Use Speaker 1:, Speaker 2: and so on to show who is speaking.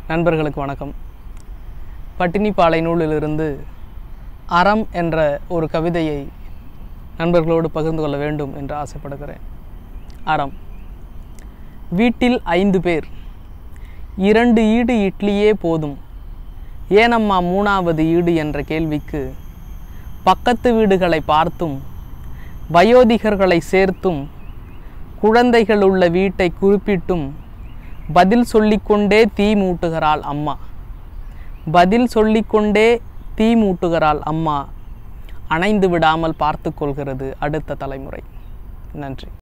Speaker 1: நண்பர்களுக்கு வணக்கம் பட்டினிப்பாலை நூலிலிருந்து அறம் என்ற ஒரு கவிதையை நண்பர்களோடு பகிர்ந்து கொள்ள வேண்டும் என்று ஆசைப்படுகிறேன் அறம் வீட்டில் ஐந்து பேர் இரண்டு ஈடு இட்லியே போதும் ஏனம்மா மூணாவது ஈடு என்ற கேள்விக்கு பக்கத்து வீடுகளை பார்த்தும் வயோதிகர்களை சேர்த்தும் குழந்தைகள் உள்ள வீட்டை குறிப்பிட்டும் பதில் சொல்லிக்கொண்டே தீ மூட்டுகிறாள் அம்மா பதில் சொல்லிக்கொண்டே தீ மூட்டுகிறாள் அம்மா அணைந்து விடாமல் பார்த்து கொள்கிறது அடுத்த தலைமுறை நன்றி